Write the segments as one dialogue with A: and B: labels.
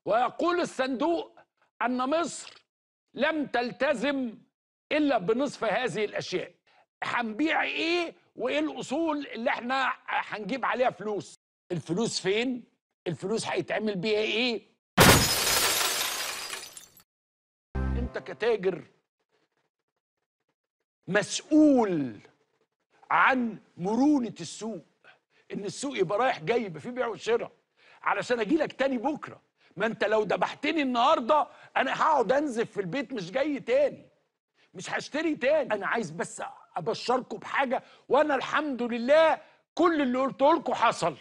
A: ويقول الصندوق ان مصر لم تلتزم الا بنصف هذه الاشياء هنبيع ايه وايه الاصول اللي احنا هنجيب عليها فلوس الفلوس فين الفلوس هيتعمل بيها ايه انت كتاجر مسؤول عن مرونة السوق ان السوق يبقى رايح جاي يبقى فيه بيع وشراء علشان اجي لك تاني بكره ما انت لو ذبحتني النهارده انا هقعد انزف في البيت مش جاي تاني مش هشتري تاني انا عايز بس ابشركم بحاجه وانا الحمد لله كل اللي قلته لكم حصل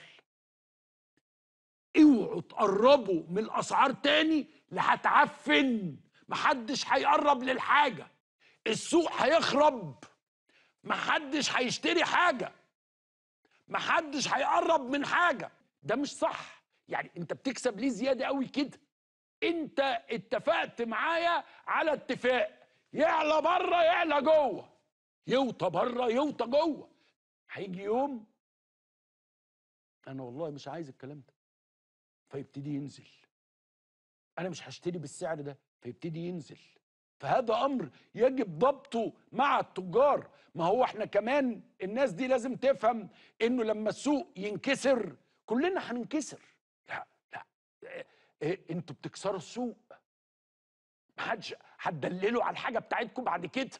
A: اوعوا تقربوا من الاسعار تاني لا هتعفن محدش هيقرب للحاجه السوق هيخرب محدش هيشتري حاجه محدش هيقرب من حاجه ده مش صح يعني انت بتكسب ليه زياده قوي كده انت اتفقت معايا على اتفاق يعلى بره يعلى جوه يوطى بره يوطى جوه هيجي يوم انا والله مش عايز الكلام ده فيبتدي ينزل انا مش هشتري بالسعر ده فيبتدي ينزل فهذا امر يجب ضبطه مع التجار ما هو احنا كمان الناس دي لازم تفهم انه لما السوق ينكسر كلنا هننكسر لا لا إيه إيه انتوا بتكسروا السوق محدش هتدللوا على الحاجه بتاعتكم بعد كده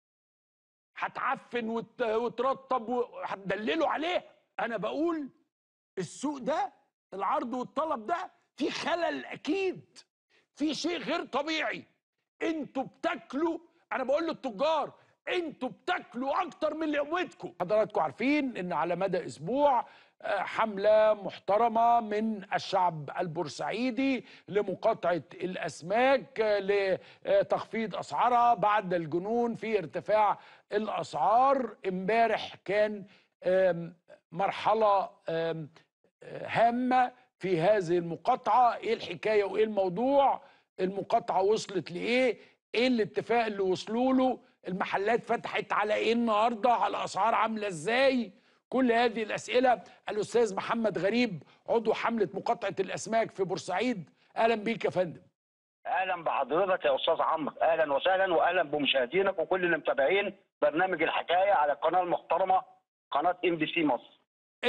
A: هتعفن وت... وترطب وهتدللوا عليه انا بقول السوق ده العرض والطلب ده في خلل اكيد في شيء غير طبيعي انتوا بتاكلوا انا بقول للتجار انتوا بتاكلوا اكتر من اللي قوتكم حضراتكم عارفين ان على مدى اسبوع آه، حملة محترمة من الشعب البورسعيدي لمقاطعة الأسماك آه، لتخفيض أسعارها بعد الجنون في ارتفاع الأسعار امبارح كان آم، مرحلة آم، آه، هامة في هذه المقاطعة ايه الحكاية وايه الموضوع المقاطعة وصلت لإيه ايه الاتفاق اللي وصلوا له المحلات فتحت على ايه النهاردة على أسعار عاملة ازاي كل هذه الأسئلة الأستاذ محمد غريب عضو حملة مقاطعة الأسماك في بورسعيد أهلا بيك يا فندم
B: اهلا بحضرتك يا استاذ عمرو اهلا وسهلا واهلا بمشاهدينك وكل اللي متابعين برنامج الحكايه على القناه المحترمه قناه ام بي سي مصر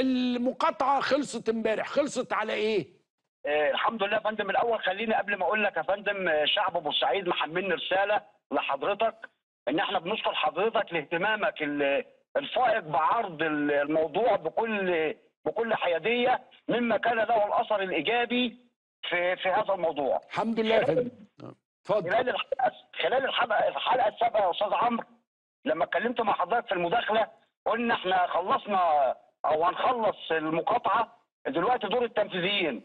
A: المقاطعة خلصت امبارح خلصت على ايه
B: آه الحمد لله يا فندم الاول خليني قبل ما اقول لك يا فندم آه، شعب بورسعيد محملني رساله لحضرتك ان احنا بنشكر حضرتك لاهتمامك ال- الفائق بعرض ال- الموضوع بكل بكل حياديه مما كان له الاثر الايجابي في في هذا الموضوع
A: الحمد لله يا فندم آه، اتفضل
B: خلال الحلقه خلال الحلقه الحلقه السابقه يا استاذ عمرو لما اتكلمت مع حضرتك في المداخله قلنا احنا خلصنا او هنخلص المقاطعه دلوقتي دور التنفيذيين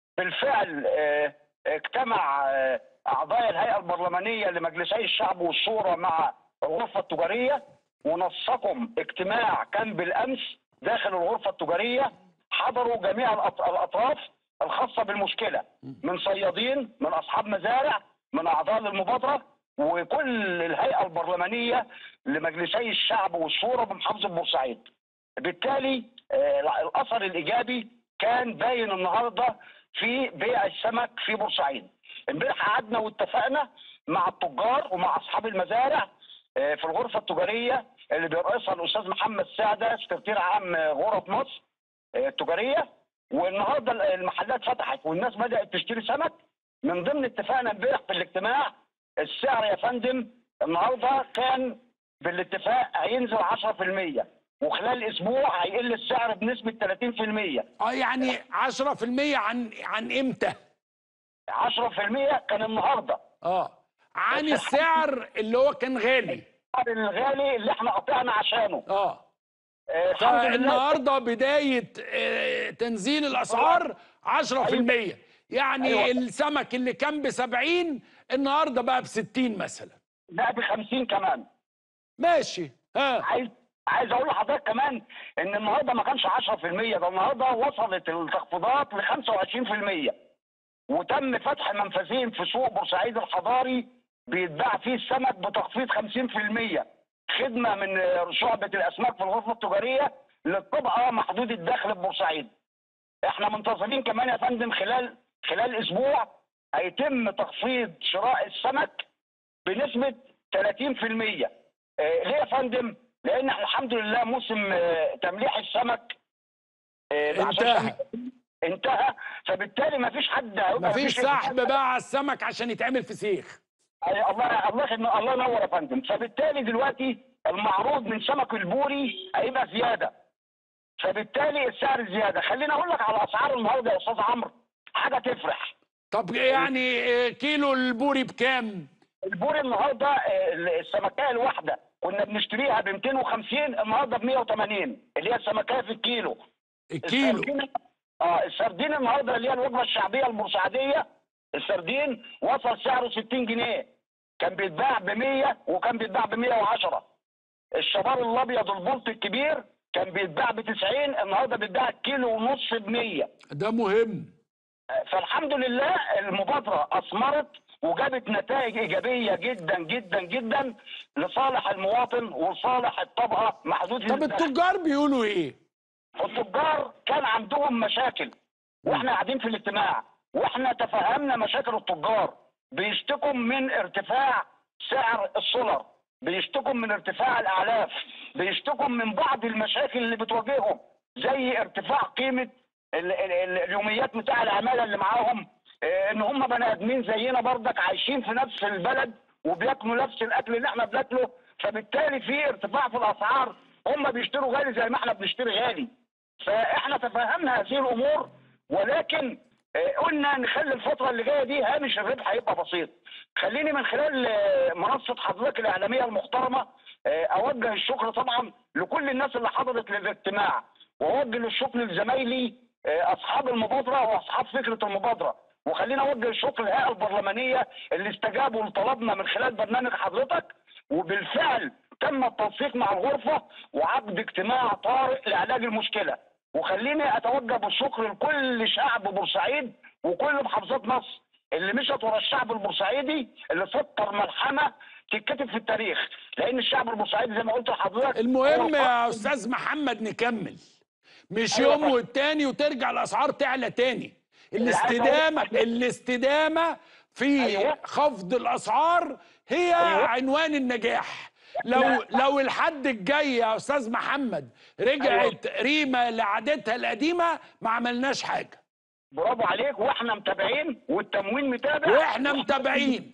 B: بالفعل اه، اجتمع اه، اعضاء الهيئه البرلمانيه لمجلسي الشعب والشورى مع الغرفه التجاريه ونسقهم اجتماع كان بالامس داخل الغرفه التجاريه حضروا جميع الأط- الاطراف الخاصه بالمشكله من صيادين من اصحاب مزارع من اعضاء المبادره وكل الهيئه البرلمانيه لمجلسي الشعب والشورى بمحافظه بورسعيد. بالتالي آه، الاثر الايجابي كان باين النهارده في بيع السمك في بورسعيد. امبارح قعدنا واتفقنا مع التجار ومع اصحاب المزارع آه، في الغرفه التجاريه اللي بيرأسها الاستاذ محمد سعده سكرتير عام آه، غرف مصر آه، التجاريه والنهارده المحلات فتحت والناس بدات تشتري سمك من ضمن اتفاقنا امبارح في الاجتماع السعر يا فندم النهارده كان بالاتفاق هينزل 10% وخلال اسبوع هيقل السعر بنسبه 30%
A: اه يعني 10% عن عن امتى
B: 10% كان النهارده
A: اه عن السعر اللي هو كان غالي
B: السعر الغالي اللي احنا قطعنا عشانه
A: اه
B: آه، الحمد لله
A: فالنهارده بدايه آه، تنزيل الاسعار 10% يعني
B: أيوة.
A: السمك اللي كان ب 70 النهارده بقى ب 60 مثلا
B: ده ب 50 كمان
A: ماشي ها
B: عايز عايز اقول لحضرتك كمان ان النهارده ما كانش 10% ده النهارده وصلت التخفيضات ل 25% وتم فتح منفذين في سوق بورسعيد الحضاري بيتباع فيه السمك بتخفيض 50% خدمه من شعبه الاسماك في الغرفه التجاريه للطبقه محدود الدخل ببورسعيد. احنا منتظرين كمان يا فندم خلال خلال اسبوع هيتم تخفيض شراء السمك بنسبه 30% آه، ليه يا فندم؟ لان احنا الحمد لله موسم آه، تمليح السمك آه، عشان
A: انتهى.
B: انتهى فبالتالي ما فيش حد هيبقى
A: مفيش
B: مفيش
A: سحب بقى على السمك عشان يتعمل فسيخ
B: أي الله الله يخدم- الله ينور يا فندم فبالتالي دلوقتي المعروض من سمك البوري هيبقى زياده فبالتالي السعر زياده خليني اقول لك على اسعار النهارده يا استاذ عمرو حاجه تفرح
A: طب يعني آه، كيلو البوري بكام
B: البوري النهارده آه، السمكيه الواحده كنا بنشتريها ب 250 النهارده ب 180 اللي هي السمكيه في الكيلو
A: الكيلو
B: السردين اه السردين النهارده اللي هي الوجبه الشعبيه البورسعيديه السردين وصل سعره 60 جنيه كان بيتباع ب 100 وكان بيتباع ب 110 الشبار الابيض البلط الكبير كان بيتباع ب 90 النهارده بيتباع كيلو ونص ب 100
A: ده مهم
B: فالحمد لله المبادرة أثمرت وجابت نتائج إيجابية جدا جدا جدا لصالح المواطن وصالح الطبقة محدودة
A: طب
B: الدخل.
A: التجار بيقولوا ايه
B: التجار كان عندهم مشاكل واحنا قاعدين في الاجتماع واحنا تفهمنا مشاكل التجار بيشتكوا من ارتفاع سعر السولر بيشتكوا من ارتفاع الاعلاف بيشتكوا من بعض المشاكل اللي بتواجههم زي ارتفاع قيمه ال- ال- ال- اليوميات بتاع العماله اللي معاهم اه، ان هم بني ادمين زينا برضك عايشين في نفس البلد وبياكلوا نفس الاكل اللي احنا بناكله فبالتالي في ارتفاع في الاسعار هم بيشتروا غالي زي ما احنا بنشتري غالي فاحنا تفهمنا هذه الامور ولكن آه، قلنا نخلي الفتره اللي جايه دي هامش الربح هيبقى بسيط خليني من خلال آه، منصه حضرتك الاعلاميه المحترمه آه، اوجه الشكر طبعا لكل الناس اللي حضرت للاجتماع واوجه الشكر لزمايلي آه، اصحاب المبادره واصحاب فكره المبادره وخلينا اوجه الشكر للهيئه البرلمانيه اللي استجابوا لطلبنا من خلال برنامج حضرتك وبالفعل تم التنسيق مع الغرفه وعقد اجتماع طارئ لعلاج المشكله وخليني اتوجه بالشكر لكل شعب بورسعيد وكل محافظات مصر اللي مشت ورا الشعب البورسعيدي اللي سطر ملحمه تتكتب في التاريخ لان الشعب البورسعيدي زي ما قلت لحضرتك
A: المهم
B: هو
A: يا استاذ محمد نكمل مش
B: أيوة
A: يوم
B: طبعا.
A: والتاني وترجع الاسعار تعلى تاني الاستدامه الاستدامه في
B: أيوة.
A: خفض الاسعار هي
B: أيوة.
A: عنوان النجاح لو
B: لا.
A: لو الحد الجاي يا استاذ محمد رجعت ريما لعادتها القديمه ما عملناش حاجه
B: برافو عليك واحنا متابعين والتموين متابع
A: واحنا متابعين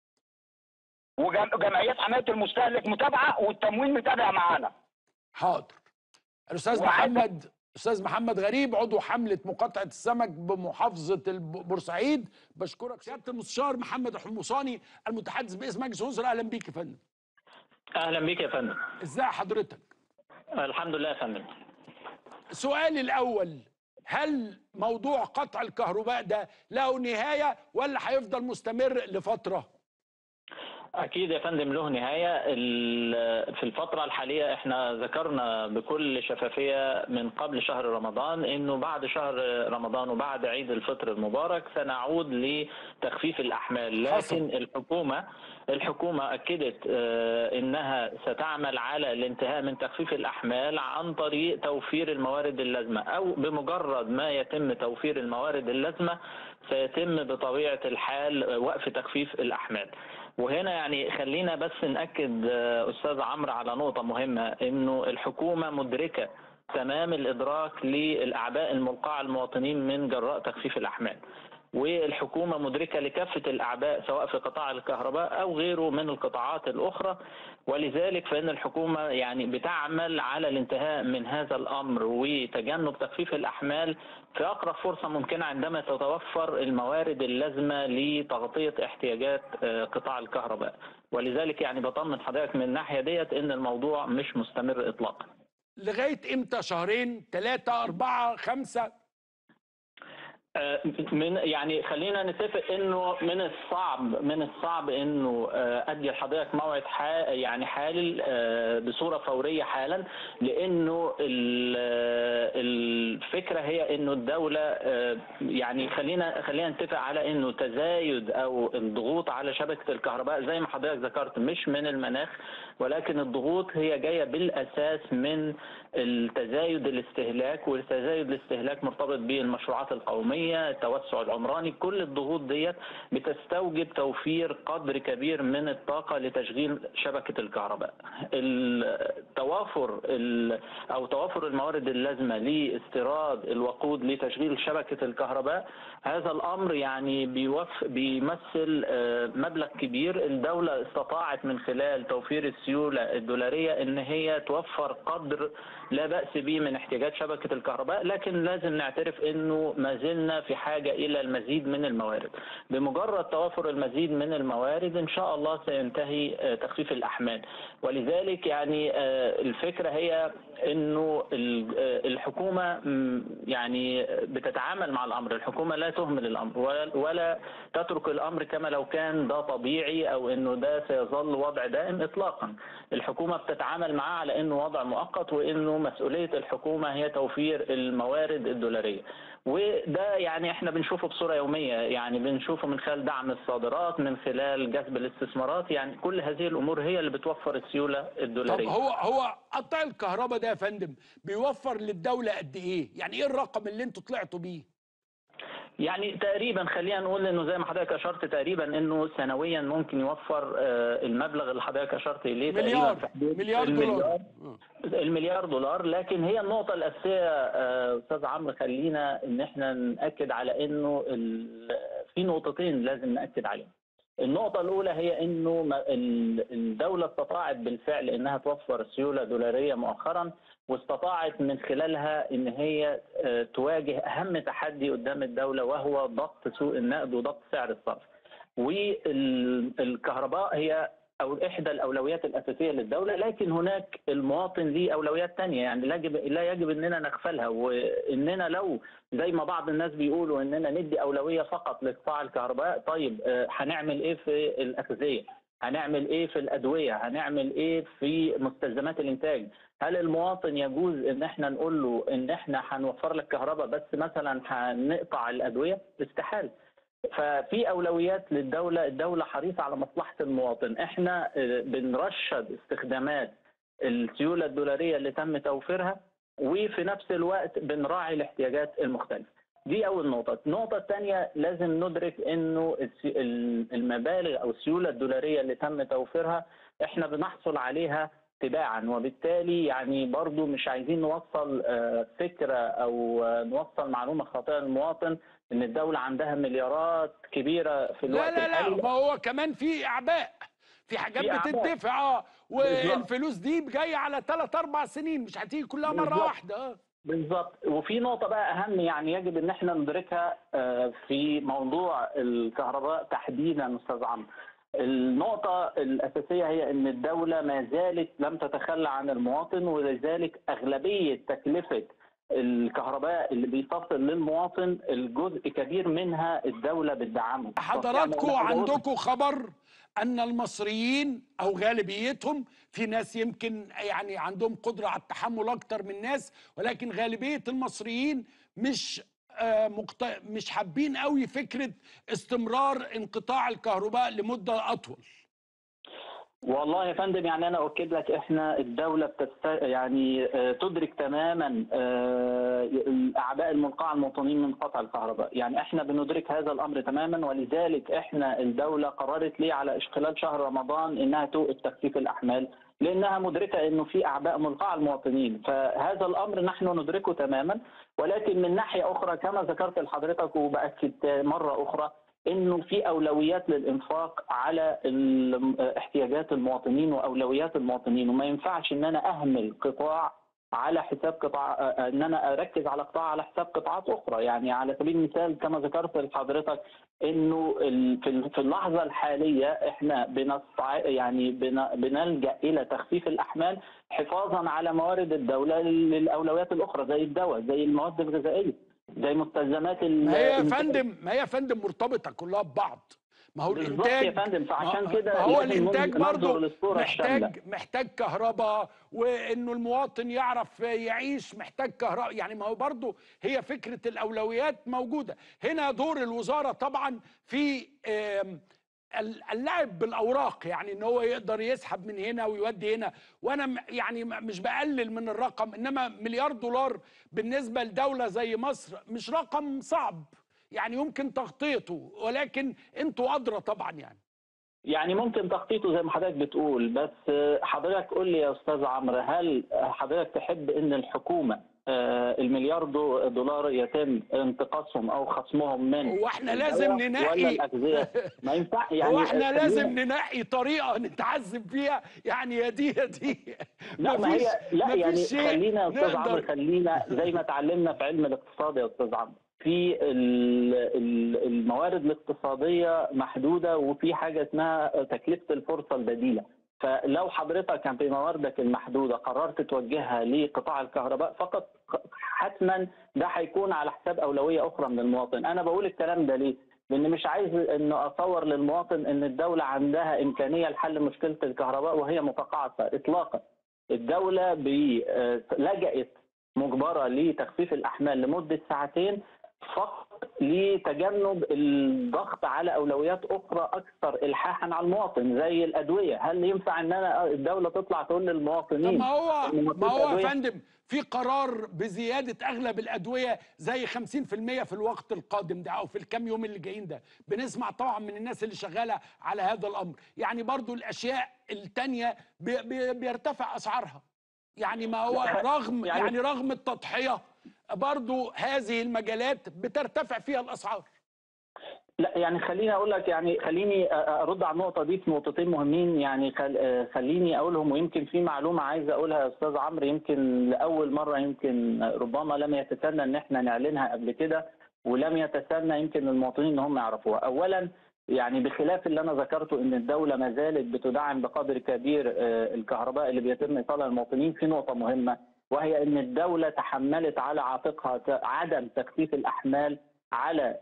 B: وجمعيات حمايه المستهلك متابعه والتموين متابع معانا
A: حاضر الاستاذ
B: وعايز-
A: محمد استاذ محمد غريب عضو حمله مقاطعه السمك بمحافظه الب- بورسعيد بشكرك سياده المستشار محمد الحمصاني المتحدث باسم مجلس الوزراء اهلا بيك يا فندم
C: اهلا بيك يا فندم
A: ازاي حضرتك
C: الحمد لله يا فندم
A: سؤالي الاول هل موضوع قطع الكهرباء ده له نهايه ولا هيفضل مستمر لفتره
C: اكيد يا فندم له نهايه ال- في الفتره الحاليه احنا ذكرنا بكل شفافيه من قبل شهر رمضان انه بعد شهر رمضان وبعد عيد الفطر المبارك سنعود لتخفيف الاحمال
A: حصل.
C: لكن الحكومه الحكومه اكدت آه، انها ستعمل على الانتهاء من تخفيف الاحمال عن طريق توفير الموارد اللازمه او بمجرد ما يتم توفير الموارد اللازمه سيتم بطبيعه الحال وقف تخفيف الاحمال وهنا يعني خلينا بس ناكد آه، استاذ عمرو على نقطه مهمه انه الحكومه مدركه تمام الادراك للاعباء الملقاه على المواطنين من جراء تخفيف الاحمال والحكومه مدركه لكافه الاعباء سواء في قطاع الكهرباء او غيره من القطاعات الاخرى ولذلك فان الحكومه يعني بتعمل على الانتهاء من هذا الامر وتجنب تخفيف الاحمال في اقرب فرصه ممكنه عندما تتوفر الموارد اللازمه لتغطيه احتياجات آه، قطاع الكهرباء ولذلك يعني بطمن حضرتك من الناحيه ديت ان الموضوع مش مستمر اطلاقا
A: لغايه امتى شهرين ثلاثه اربعه خمسه
C: آه، من يعني خلينا نتفق انه من الصعب من الصعب انه آه، ادي لحضرتك موعد حا يعني حال آه، بصوره فوريه حالا لانه ال- آه، الفكره هي انه الدوله آه، يعني خلينا خلينا نتفق على انه تزايد او الضغوط على شبكه الكهرباء زي ما حضرتك ذكرت مش من المناخ ولكن الضغوط هي جايه بالاساس من التزايد الاستهلاك والتزايد الاستهلاك مرتبط بالمشروعات القوميه العمرانيه التوسع العمراني كل الضغوط ديت بتستوجب توفير قدر كبير من الطاقه لتشغيل شبكه الكهرباء التوافر ال- او توافر الموارد اللازمه لاستيراد الوقود لتشغيل شبكه الكهرباء هذا الامر يعني بيوف بيمثل آه، مبلغ كبير الدوله استطاعت من خلال توفير السيوله الدولاريه ان هي توفر قدر لا باس به من احتياجات شبكه الكهرباء لكن لازم نعترف انه ما زلنا في حاجه الى المزيد من الموارد بمجرد توافر المزيد من الموارد ان شاء الله سينتهي آه، تخفيف الاحمال ولذلك يعني آه، الفكره هي انه ال- آه، الحكومه م، يعني بتتعامل مع الامر الحكومه لا تهمل الامر ولا- ولا تترك الامر كما لو كان ده طبيعي او انه ده سيظل وضع دائم اطلاقا الحكومه بتتعامل معاه على انه وضع مؤقت وانه مسؤوليه الحكومه هي توفير الموارد الدولاريه وده يعني احنا بنشوفه بصوره يوميه يعني بنشوفه من خلال دعم الصادرات من خلال جذب الاستثمارات يعني كل هذه الامور هي اللي بتوفر السيوله
A: طب
C: الدولاريه
A: هو هو قطع الكهرباء ده يا فندم بيوفر للدوله قد ايه؟ يعني ايه الرقم اللي انتوا طلعتوا بيه؟
C: يعني تقريبا خلينا نقول انه زي ما حضرتك اشرت تقريبا انه سنويا ممكن يوفر آه، المبلغ اللي حضرتك اشرت اليه
A: مليار
C: تقريبا في حدود
A: مليار دولار
C: المليار
A: آه.
C: المليار دولار لكن هي النقطة الأساسية آه، أستاذ عمرو خلينا إن إحنا نأكد على إنه ال- في نقطتين لازم نأكد عليهم. النقطة الأولى هي إنه ما- ال- الدولة استطاعت بالفعل إنها توفر سيولة دولارية مؤخرا واستطاعت من خلالها إن هي آه، تواجه أهم تحدي قدام الدولة وهو ضبط سوق النقد وضبط سعر الصرف. والكهرباء هي أو إحدى الأولويات الأساسية للدولة لكن هناك المواطن ليه أولويات تانية يعني لا يجب لا يجب إننا نغفلها وإننا لو زي ما بعض الناس بيقولوا إننا ندي أولوية فقط لقطاع الكهرباء طيب آه، هنعمل إيه في الأغذية؟ هنعمل إيه في الأدوية؟ هنعمل إيه في مستلزمات الإنتاج؟ هل المواطن يجوز إن إحنا نقول له إن إحنا هنوفر لك كهرباء بس مثلا هنقطع الأدوية؟ استحالة. ففي اولويات للدوله، الدوله حريصه على مصلحه المواطن، احنا آه، بنرشد استخدامات السيوله الدولاريه اللي تم توفيرها وفي نفس الوقت بنراعي الاحتياجات المختلفه. دي اول نقطه، النقطه الثانيه لازم ندرك انه السي- ال- المبالغ او السيوله الدولاريه اللي تم توفيرها احنا بنحصل عليها تباعا وبالتالي يعني برضو مش عايزين نوصل آه، فكره او آه، نوصل معلومه خاطئه للمواطن ان الدوله عندها مليارات كبيره في الوقت
A: لا لا لا
C: الحالي
A: ما هو كمان في اعباء في حاجات
C: في أعباء.
A: بتدفع اه
C: بالظبط.
A: والفلوس دي جايه على ثلاث اربع سنين مش هتيجي كلها مره
C: بالظبط.
A: واحده اه
C: بالظبط وفي نقطة بقى أهم يعني يجب إن احنا ندركها آه، في موضوع الكهرباء تحديدا أستاذ عمرو. النقطة الأساسية هي أن الدولة ما زالت لم تتخلى عن المواطن ولذلك أغلبية تكلفة الكهرباء اللي بيتصل للمواطن الجزء كبير منها الدولة بتدعمه.
A: حضراتكم
C: يعني أنا بقول-
A: عندكم خبر ان المصريين او غالبيتهم في ناس يمكن يعني عندهم قدره على التحمل اكتر من ناس ولكن غالبيه المصريين مش آه مقت... مش حابين قوي فكره استمرار انقطاع الكهرباء لمده اطول
C: والله يا فندم يعني انا اؤكد لك احنا الدوله بتست يعني آه، تدرك تماما آه، الاعباء الملقاه على المواطنين من قطع الكهرباء، يعني احنا بندرك هذا الامر تماما ولذلك احنا الدوله قررت ليه على خلال شهر رمضان انها توقف تخفيف الاحمال لانها مدركه انه في اعباء ملقاه على المواطنين، فهذا الامر نحن ندركه تماما ولكن من ناحيه اخرى كما ذكرت لحضرتك وباكد مره اخرى انه في اولويات للانفاق على ال- احتياجات المواطنين واولويات المواطنين وما ينفعش ان انا اهمل قطاع على حساب قطاع ان انا اركز على قطاع على حساب قطاعات اخرى يعني على سبيل المثال كما ذكرت لحضرتك انه ال- في ال- في اللحظه الحاليه احنا بنستع يعني بن- بنلجا الى تخفيف الاحمال حفاظا على موارد الدوله للاولويات الاخرى زي الدواء زي المواد الغذائيه زي مستلزمات ال-
A: ما هي يا
C: الإنتاج.
A: فندم ما هي يا فندم مرتبطه كلها ببعض ما هو
C: بالظبط
A: الانتاج
C: يا فندم، فعشان
A: ما-
C: كده
A: ما هو
C: لازم
A: الانتاج
C: ننظر
A: برضه
C: للصورة الشاملة.
A: محتاج محتاج كهرباء وانه المواطن يعرف يعيش محتاج كهرباء يعني ما هو برضه هي فكره الاولويات موجوده هنا دور الوزاره طبعا في آم، ال- اللعب بالاوراق يعني ان هو يقدر يسحب من هنا ويودي هنا وانا م- يعني م- مش بقلل من الرقم انما مليار دولار بالنسبه لدوله زي مصر مش رقم صعب يعني يمكن تغطيته ولكن انتوا ادرى طبعا يعني
C: يعني ممكن تخطيطه زي ما حضرتك بتقول بس حضرتك قول لي يا استاذ عمرو هل حضرتك تحب ان الحكومه آه، المليار دو- دولار يتم انتقاصهم او خصمهم من
A: هو احنا
C: الدولة
A: لازم
C: ولا
A: ننقي
C: الاجزاء ما ينفع يعني
A: هو احنا
C: خلينا-
A: لازم ننقي طريقه نتعذب فيها يعني يا دي يا دي
C: لا ما
A: مفيش-
C: هي لا
A: مفيش
C: يعني
A: شيء
C: خلينا يا استاذ
A: نقدر-
C: عمرو خلينا زي ما اتعلمنا في علم الاقتصاد يا استاذ عمرو في ال- ال- الموارد الاقتصاديه محدوده وفي حاجه اسمها تكلفه الفرصه البديله فلو حضرتك كان في مواردك المحدوده قررت توجهها لقطاع الكهرباء فقط حتما ده هيكون على حساب اولويه اخرى من المواطن انا بقول الكلام ده ليه لان مش عايز انه اصور للمواطن ان الدوله عندها امكانيه لحل مشكله الكهرباء وهي متقاعسه اطلاقا الدوله بي- آه، لجأت مجبره لتخفيف الاحمال لمده ساعتين فقط لتجنب الضغط على اولويات اخرى اكثر الحاحا على المواطن زي الادويه، هل ينفع ان انا الدوله تطلع تقول
A: طب
C: للمواطنين
A: ما هو
C: إن
A: ما
C: مفيش
A: هو يا
C: أدوية؟
A: فندم في قرار بزياده اغلب الادويه زي 50% في الوقت القادم ده او في الكام يوم اللي جايين ده بنسمع طبعا من الناس اللي شغاله على هذا الامر يعني برضو الاشياء التانية بي بي بيرتفع اسعارها يعني ما هو رغم
C: يعني-
A: يعني رغم التضحيه برضو هذه المجالات بترتفع فيها الاسعار
C: لا يعني خليني اقول لك يعني خليني ارد على النقطه دي في نقطتين مهمين يعني خل خليني اقولهم ويمكن في معلومه عايز اقولها يا استاذ عمرو يمكن لاول مره يمكن ربما لم يتسنى ان احنا نعلنها قبل كده ولم يتسنى يمكن المواطنين ان هم يعرفوها اولا يعني بخلاف اللي انا ذكرته ان الدوله ما زالت بتدعم بقدر كبير آه، الكهرباء اللي بيتم ايصالها للمواطنين في نقطه مهمه وهي ان الدوله تحملت على عاتقها ت- عدم تخفيف الاحمال على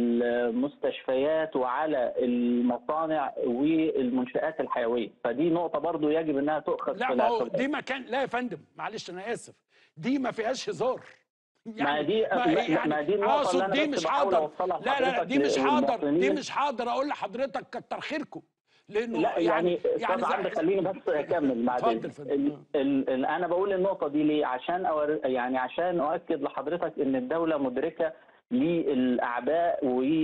C: المستشفيات وعلى المصانع والمنشآت الحيوية فدي نقطة برضو يجب أنها تؤخذ
A: لا
C: في
A: ما هو
C: الاعتبار.
A: دي مكان لا يا فندم معلش انا اسف دي ما فيهاش هزار
C: ما دي ما, ما دي النقطة
A: اقصد
C: اللي
A: دي
C: أنا بس
A: مش
C: بحاول
A: حاضر
C: أوصلها
A: لا لا لا
C: لحضرتك
A: دي مش حاضر دي
C: للمواطنين.
A: مش حاضر اقول لحضرتك كتر خيركم لانه
C: لا يعني
A: يعني
C: استاذ عمرو خليني بس اكمل بعدين
A: اتفضل فندم.
C: ال- ال- ال- انا بقول النقطه دي ليه عشان أور... يعني عشان اؤكد لحضرتك ان الدوله مدركه للاعباء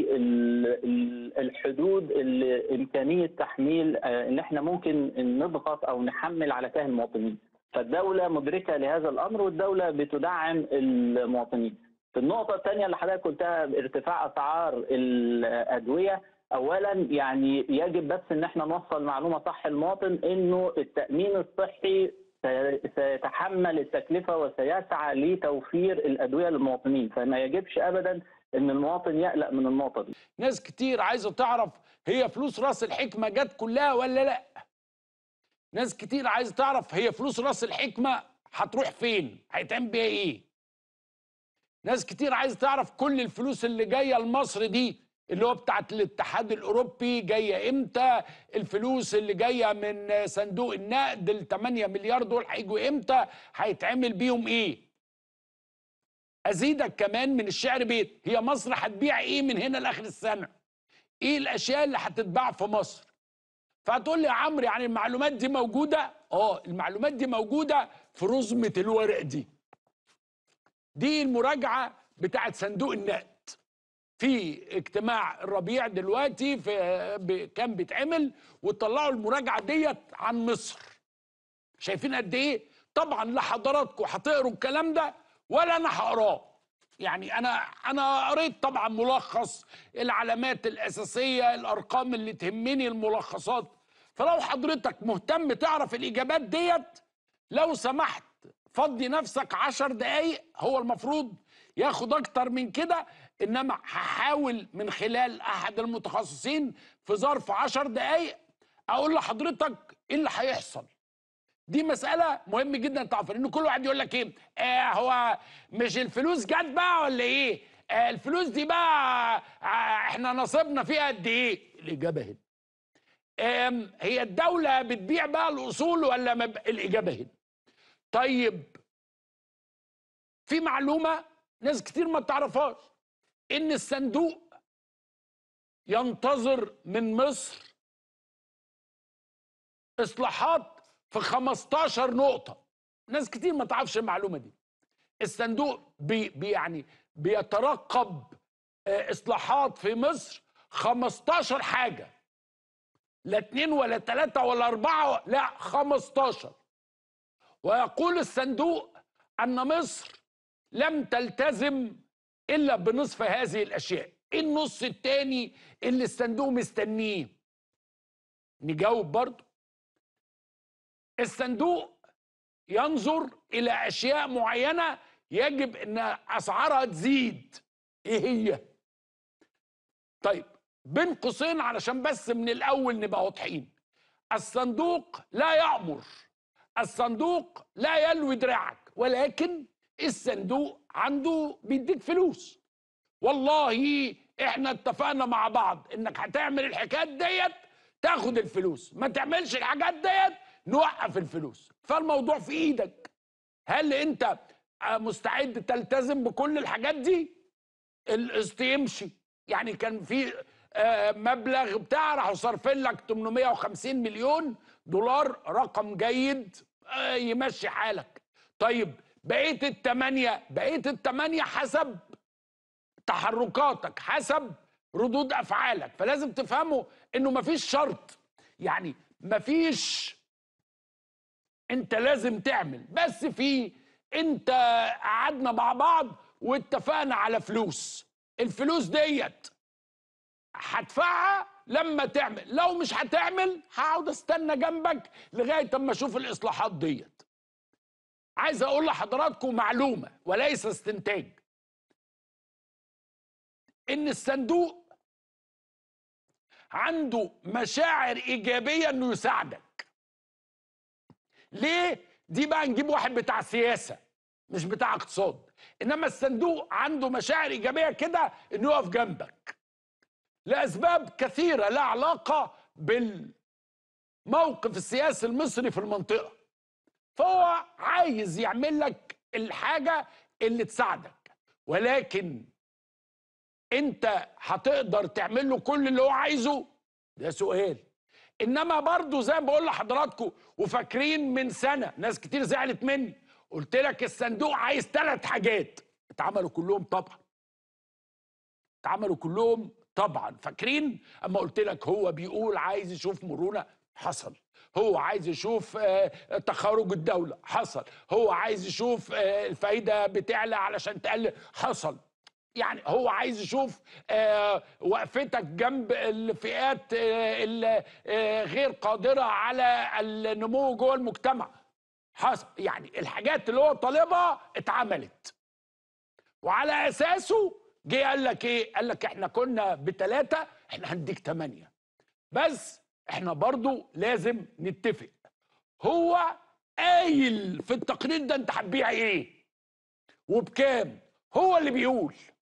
C: والحدود اللي امكانيه تحميل آه، ان احنا ممكن نضغط او نحمل على كاهل المواطنين فالدوله مدركه لهذا الامر والدوله بتدعم المواطنين في النقطه الثانيه اللي حضرتك قلتها ارتفاع اسعار الادويه اولا يعني يجب بس ان احنا نوصل معلومه صح للمواطن انه التامين الصحي سي- سيتحمل التكلفه وسيسعى لتوفير الادويه للمواطنين فما يجبش ابدا ان المواطن يقلق من النقطه دي
A: ناس كتير عايزه تعرف هي فلوس راس الحكمه جت كلها ولا لا ناس كتير عايزه تعرف هي فلوس راس الحكمه هتروح فين هيتعمل بيها ايه ناس كتير عايزه تعرف كل الفلوس اللي جايه لمصر دي اللي هو بتاعت الاتحاد الاوروبي جايه امتى الفلوس اللي جايه من صندوق النقد ال 8 مليار دول هيجوا امتى هيتعمل بيهم ايه ازيدك كمان من الشعر بيت هي مصر هتبيع ايه من هنا لاخر السنه ايه الاشياء اللي هتتباع في مصر فهتقول لي يا عمرو يعني المعلومات دي موجوده اه المعلومات دي موجوده في رزمه الورق دي دي المراجعه بتاعت صندوق النقد في اجتماع الربيع دلوقتي في ب- كان بيتعمل وطلعوا المراجعه ديت عن مصر شايفين قد ايه طبعا لا حضراتكم هتقروا الكلام ده ولا انا هقراه يعني انا انا قريت طبعا ملخص العلامات الاساسيه الارقام اللي تهمني الملخصات فلو حضرتك مهتم تعرف الاجابات ديت لو سمحت فضي نفسك عشر دقايق هو المفروض ياخد اكتر من كده انما هحاول من خلال احد المتخصصين في ظرف عشر دقايق اقول لحضرتك ايه اللي هيحصل دي مسألة مهم جدا تعرف ان كل واحد يقول لك ايه آه هو مش الفلوس جت بقى ولا ايه آه الفلوس دي بقى آه احنا نصيبنا فيها قد ايه الاجابة هنا آم، هي الدولة بتبيع بقى الاصول ولا ما ب... الاجابة هنا طيب في معلومة ناس كتير ما تعرفهاش ان الصندوق ينتظر من مصر اصلاحات في 15 نقطة ناس كتير ما تعرفش المعلومة دي الصندوق بي بي يعني بيترقب آه، اصلاحات في مصر 15 حاجه لا اتنين ولا تلاته ولا اربعه لا 15 ويقول الصندوق ان مصر لم تلتزم الا بنصف هذه الاشياء ايه النص التاني اللي الصندوق مستنيه نجاوب برضه الصندوق ينظر الى اشياء معينه يجب ان اسعارها تزيد ايه هي طيب بين قوسين علشان بس من الاول نبقى واضحين الصندوق لا يامر الصندوق لا يلوي دراعك ولكن الصندوق عنده بيديك فلوس والله احنا اتفقنا مع بعض انك هتعمل الحكايات ديت تاخد الفلوس ما تعملش الحاجات ديت نوقف الفلوس فالموضوع في ايدك هل انت آه، مستعد تلتزم بكل الحاجات دي القسط يمشي يعني كان في آه، مبلغ بتاع راحوا صارفين لك 850 مليون دولار رقم جيد آه، يمشي حالك طيب بقيه الثمانيه بقيه الثمانيه حسب تحركاتك حسب ردود افعالك فلازم تفهموا انه مفيش شرط يعني مفيش انت لازم تعمل بس في انت قعدنا مع بعض واتفقنا على فلوس الفلوس ديت هدفعها لما تعمل لو مش هتعمل هقعد استنى جنبك لغايه اما اشوف الاصلاحات ديت عايز اقول لحضراتكم معلومه وليس استنتاج ان الصندوق عنده مشاعر ايجابيه انه يساعدك ليه دي بقى نجيب واحد بتاع سياسه مش بتاع اقتصاد انما الصندوق عنده مشاعر ايجابيه كده انه يقف جنبك لاسباب كثيره لا علاقه بالموقف السياسي المصري في المنطقه فهو عايز يعمل لك الحاجه اللي تساعدك ولكن انت هتقدر تعمل له كل اللي هو عايزه ده سؤال انما برضو زي ما بقول لحضراتكم وفاكرين من سنه ناس كتير زعلت مني قلت لك الصندوق عايز ثلاث حاجات اتعملوا كلهم طبعا اتعملوا كلهم طبعا فاكرين اما قلت لك هو بيقول عايز يشوف مرونه حصل هو عايز يشوف آه، تخارج الدولة حصل هو عايز يشوف آه، الفايدة بتعلى علشان تقلل حصل يعني هو عايز يشوف آه، وقفتك جنب الفئات آه، اللي آه، غير قادرة على النمو جوه المجتمع حصل يعني الحاجات اللي هو طالبها اتعملت وعلى اساسه جه قال لك ايه قال لك احنا كنا بثلاثة احنا هنديك ثمانية بس احنا برضو لازم نتفق هو قايل في التقرير ده انت هتبيع ايه وبكام هو اللي بيقول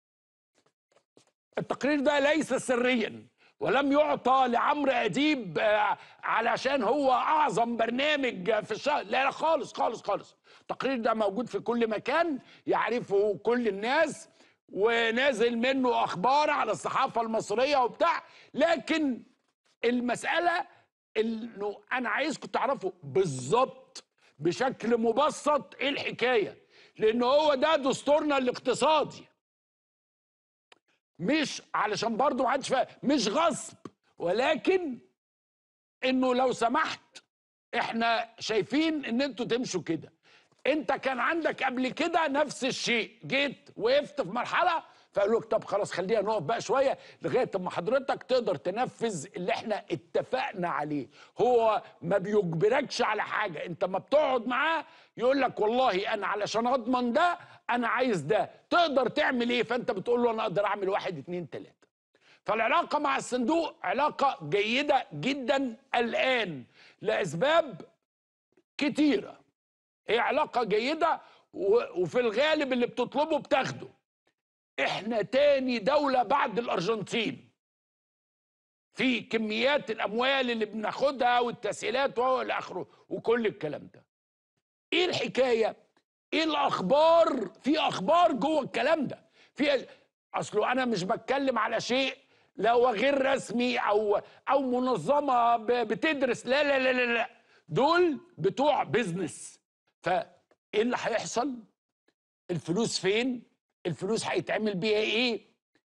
A: التقرير ده ليس سريا ولم يعطى لعمرو اديب آه، علشان هو اعظم برنامج في الشهر لا لا خالص خالص خالص التقرير ده موجود في كل مكان يعرفه كل الناس ونازل منه اخبار على الصحافه المصريه وبتاع لكن المساله انه انا عايزكم تعرفوا بالظبط بشكل مبسط ايه الحكايه لان هو ده دستورنا الاقتصادي مش علشان برضه ما حدش فاهم مش غصب ولكن انه لو سمحت احنا شايفين ان انتوا تمشوا كده انت كان عندك قبل كده نفس الشيء جيت وقفت في مرحله فقالوا لك طب خلاص خلينا نقف بقى شويه لغايه اما حضرتك تقدر تنفذ اللي احنا اتفقنا عليه هو ما بيجبركش على حاجه انت ما بتقعد معاه يقول لك والله انا علشان اضمن ده انا عايز ده تقدر تعمل ايه فانت بتقول له انا اقدر اعمل واحد اتنين تلاته فالعلاقه مع الصندوق علاقه جيده جدا الان لاسباب كتيره هي علاقه جيده و- وفي الغالب اللي بتطلبه بتاخده احنا تاني دولة بعد الارجنتين في كميات الاموال اللي بناخدها والتسهيلات والى اخره وكل الكلام ده ايه الحكايه ايه الاخبار في اخبار جوه الكلام ده في اصله انا مش بتكلم على شيء لا هو غير رسمي او او منظمه ب- بتدرس لا لا لا لا, لا. دول بتوع بيزنس فايه اللي هيحصل الفلوس فين الفلوس هيتعمل بيها ايه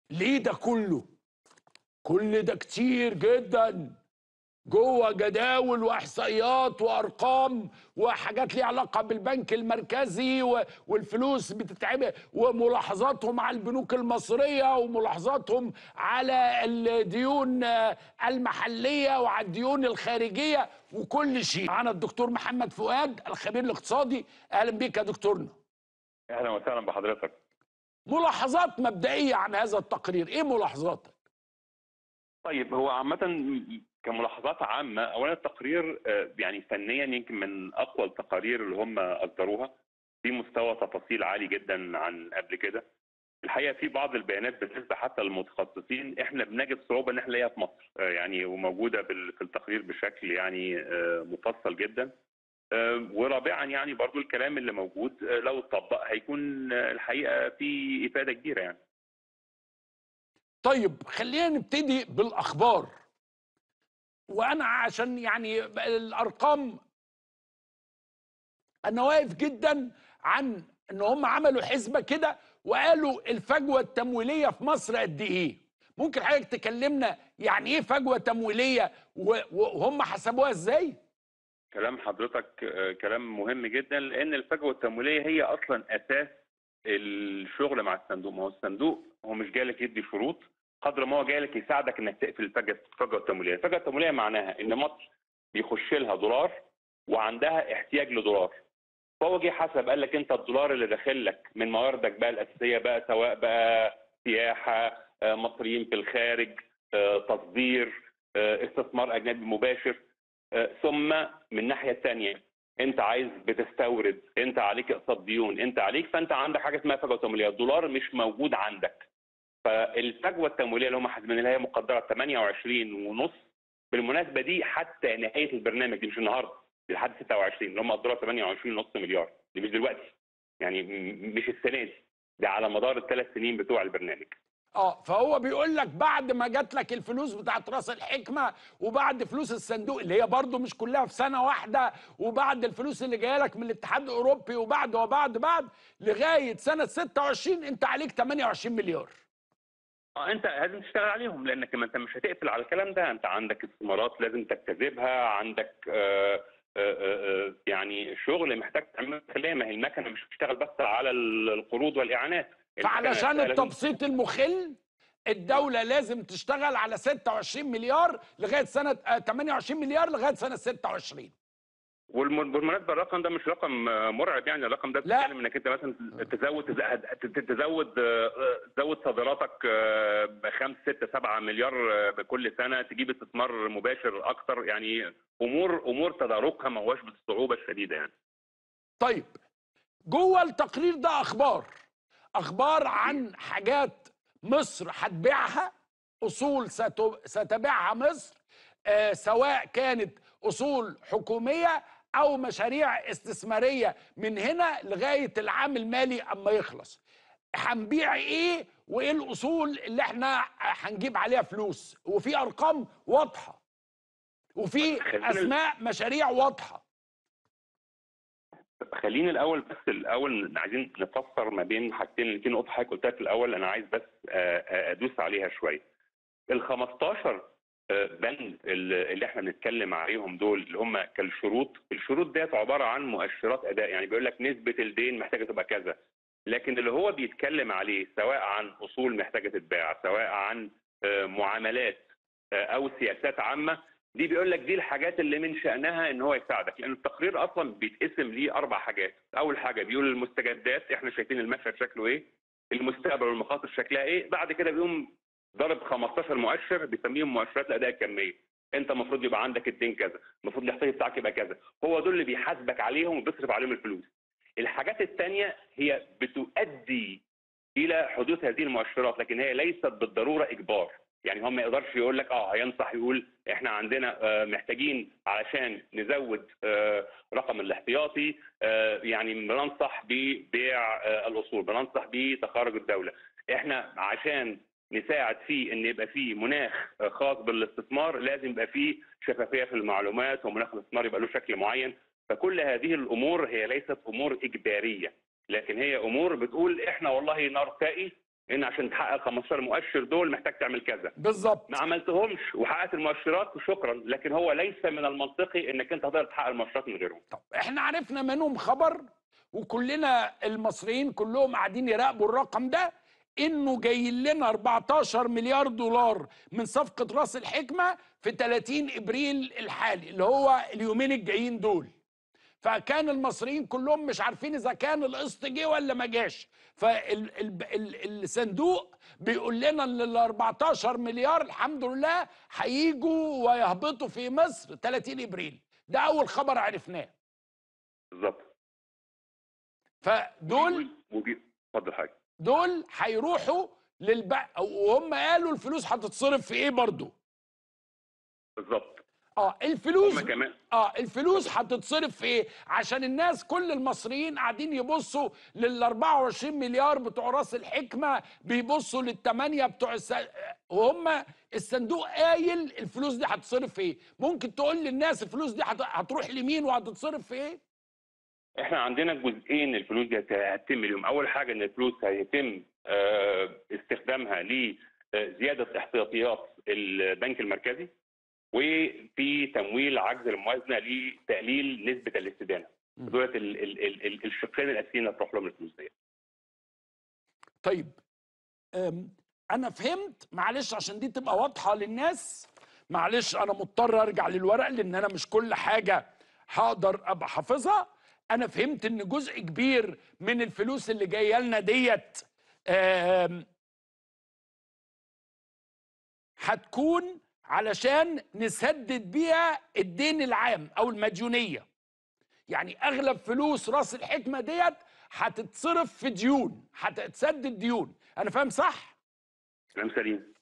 A: ليه ده كله كل ده كتير جدا جوه جداول واحصائيات وارقام وحاجات ليها علاقه بالبنك المركزي و- والفلوس بتتعمل وملاحظاتهم على البنوك المصريه وملاحظاتهم على الديون آه، المحليه وعلى الديون الخارجيه وكل شيء معانا الدكتور محمد فؤاد الخبير الاقتصادي اهلا بيك يا دكتورنا
D: اهلا وسهلا بحضرتك
A: ملاحظات مبدئيه عن هذا التقرير ايه ملاحظاتك
D: طيب هو عامة كملاحظات عامة أولا التقرير آه، يعني فنيا يمكن من أقوى التقارير اللي هم أصدروها في مستوى تفاصيل عالي جدا عن قبل كده الحقيقة في بعض البيانات بالنسبة حتى للمتخصصين احنا بنجد صعوبة ان احنا نلاقيها في مصر آه، يعني وموجودة بال- في التقرير بشكل يعني آه، مفصل جدا آه، ورابعا يعني برضو الكلام اللي موجود آه، لو اتطبق هيكون آه، الحقيقة في إفادة كبيرة يعني
A: طيب خلينا نبتدي بالاخبار وانا عشان يعني الارقام انا واقف جدا عن ان هم عملوا حسبه كده وقالوا الفجوه التمويليه في مصر قد ايه ممكن حضرتك تكلمنا يعني ايه فجوه تمويليه و- وهم حسبوها ازاي
D: كلام حضرتك آه، كلام مهم جدا لان الفجوه التمويليه هي اصلا اساس الشغل مع الصندوق ما هو الصندوق هو مش جايلك يدي شروط قدر ما هو جايلك يساعدك انك تقفل الفجوه الفجوه التمويليه، الفجوه التمويليه معناها ان مصر بيخش لها دولار وعندها احتياج لدولار فهو جه حسب قال لك انت الدولار اللي داخل لك من مواردك بقى الاساسيه بقى سواء بقى سياحه آه، مصريين في الخارج آه، تصدير آه، استثمار اجنبي مباشر آه، ثم من الناحيه الثانيه انت عايز بتستورد انت عليك اقساط ديون انت عليك فانت عندك حاجه اسمها فجوه تمويليه الدولار مش موجود عندك فالفجوه التمويليه اللي هم حاسبين لها هي مقدره 28 ونص بالمناسبه دي حتى نهايه البرنامج دي مش النهارده دي لحد 26 اللي هم قدروها 28 ونص مليار دي مش دلوقتي يعني م- مش السنه دي ده على مدار الثلاث سنين بتوع البرنامج
A: اه فهو بيقول لك بعد ما جات لك الفلوس بتاعت راس الحكمه وبعد فلوس الصندوق اللي هي برضو مش كلها في سنه واحده وبعد الفلوس اللي جايه لك من الاتحاد الاوروبي وبعد وبعد بعد لغايه سنه 26 انت عليك 28 مليار
D: اه انت لازم تشتغل عليهم لانك ما انت مش هتقفل على الكلام ده انت عندك استثمارات لازم تجتذبها عندك آه آه آه يعني شغل محتاج تعمل خليه ما هي المكنه مش بتشتغل بس على ال- القروض والاعانات المكنة
A: فعلشان
D: لازم-
A: التبسيط المخل الدولة لازم تشتغل على 26 مليار لغاية سنة آه، 28 مليار لغاية سنة 26
D: والم- بالمناسبه الرقم ده مش رقم آه، مرعب يعني الرقم ده
A: لا.
D: بيتكلم انك انت مثلا تزود تز- تزود آه، آه، تزود صادراتك آه، بخمس ست سبعة مليار آه، بكل سنه تجيب استثمار مباشر اكتر يعني امور امور تداركها ما هوش بالصعوبه الشديده يعني
A: طيب جوه التقرير ده اخبار اخبار عن حاجات مصر هتبيعها اصول ست- ستبيعها مصر آه سواء كانت اصول حكوميه او مشاريع استثماريه من هنا لغايه العام المالي اما يخلص هنبيع ايه وايه الاصول اللي احنا هنجيب عليها فلوس وفي ارقام واضحه وفي
D: خلينا-
A: اسماء مشاريع واضحه
D: خليني الاول بس الاول عايزين نفسر ما بين حاجتين اللي في نقطه حضرتك قلتها في الاول انا عايز بس آه، آه، ادوس عليها شويه. ال 15 آه، بند اللي اللي احنا بنتكلم عليهم دول اللي هم كالشروط، الشروط ديت عباره عن مؤشرات اداء يعني بيقول لك نسبه الدين محتاجه تبقى كذا. لكن اللي هو بيتكلم عليه سواء عن اصول محتاجه تتباع، سواء عن آه، معاملات آه، او سياسات عامه دي بيقول لك دي الحاجات اللي من شأنها ان هو يساعدك لان التقرير اصلا بيتقسم ليه اربع حاجات اول حاجه بيقول المستجدات احنا شايفين المشهد شكله ايه المستقبل والمخاطر شكلها ايه بعد كده بيقوم ضرب 15 مؤشر بيسميهم مؤشرات الاداء الكميه انت المفروض يبقى عندك الدين كذا المفروض الاحتياطي بتاعك يبقى كذا هو دول اللي بيحاسبك عليهم وبيصرف عليهم الفلوس الحاجات الثانيه هي بتؤدي الى حدوث هذه المؤشرات لكن هي ليست بالضروره اجبار يعني هو ما يقدرش يقول لك اه هينصح يقول احنا عندنا آه، محتاجين علشان نزود آه، رقم الاحتياطي آه، يعني بننصح ببيع آه، الاصول بننصح بتخارج الدوله احنا عشان نساعد في ان يبقى في مناخ آه، خاص بالاستثمار لازم يبقى في شفافيه في المعلومات ومناخ الاستثمار يبقى له شكل معين فكل هذه الامور هي ليست امور اجباريه لكن هي امور بتقول احنا والله نرتقي ان عشان تحقق ال 15 مؤشر دول محتاج تعمل كذا
A: بالظبط
D: ما عملتهمش وحققت المؤشرات وشكرا لكن هو ليس من المنطقي انك انت تقدر تحقق المؤشرات من غيرهم
A: طب احنا عرفنا منهم خبر وكلنا المصريين كلهم قاعدين يراقبوا الرقم ده انه جاي لنا 14 مليار دولار من صفقه راس الحكمه في 30 ابريل الحالي اللي هو اليومين الجايين دول فكان المصريين كلهم مش عارفين اذا كان القسط جه ولا ما جاش فالصندوق بيقول لنا ان ال 14 مليار الحمد لله هيجوا ويهبطوا في مصر 30 ابريل ده اول خبر عرفناه
D: بالظبط
A: فدول
D: وبي- اتفضل حاجه
A: دول هيروحوا للبق وهم قالوا الفلوس هتتصرف في ايه برضو
D: بالظبط
A: اه الفلوس
D: هم كمان
A: اه الفلوس هتتصرف في ايه عشان الناس كل المصريين قاعدين يبصوا لل 24 مليار بتوع راس الحكمه بيبصوا للثمانيه بتوع الس... وهم الصندوق قايل الفلوس دي هتتصرف في ايه ممكن تقول للناس الفلوس دي هت... هتروح لمين وهتتصرف في ايه
D: احنا عندنا جزئين الفلوس دي هتتم اليوم اول حاجه ان الفلوس هيتم آه، استخدامها لزياده احتياطيات البنك المركزي وفي تمويل عجز الموازنه لتقليل نسبه الاستدانه
A: مم.
D: دولت ال- ال- ال- ال- الشقين الاساسيين اللي هتروح لهم الفلوس دي
A: طيب أم، انا فهمت معلش عشان دي تبقى واضحه للناس معلش انا مضطر ارجع للورق لان انا مش كل حاجه هقدر ابقى حافظها انا فهمت ان جزء كبير من الفلوس اللي جايه لنا ديت أم، هتكون علشان نسدد بيها الدين العام او المديونيه يعني اغلب فلوس راس الحكمه ديت هتتصرف في ديون هتتسدد ديون انا فاهم صح
D: كلام سليم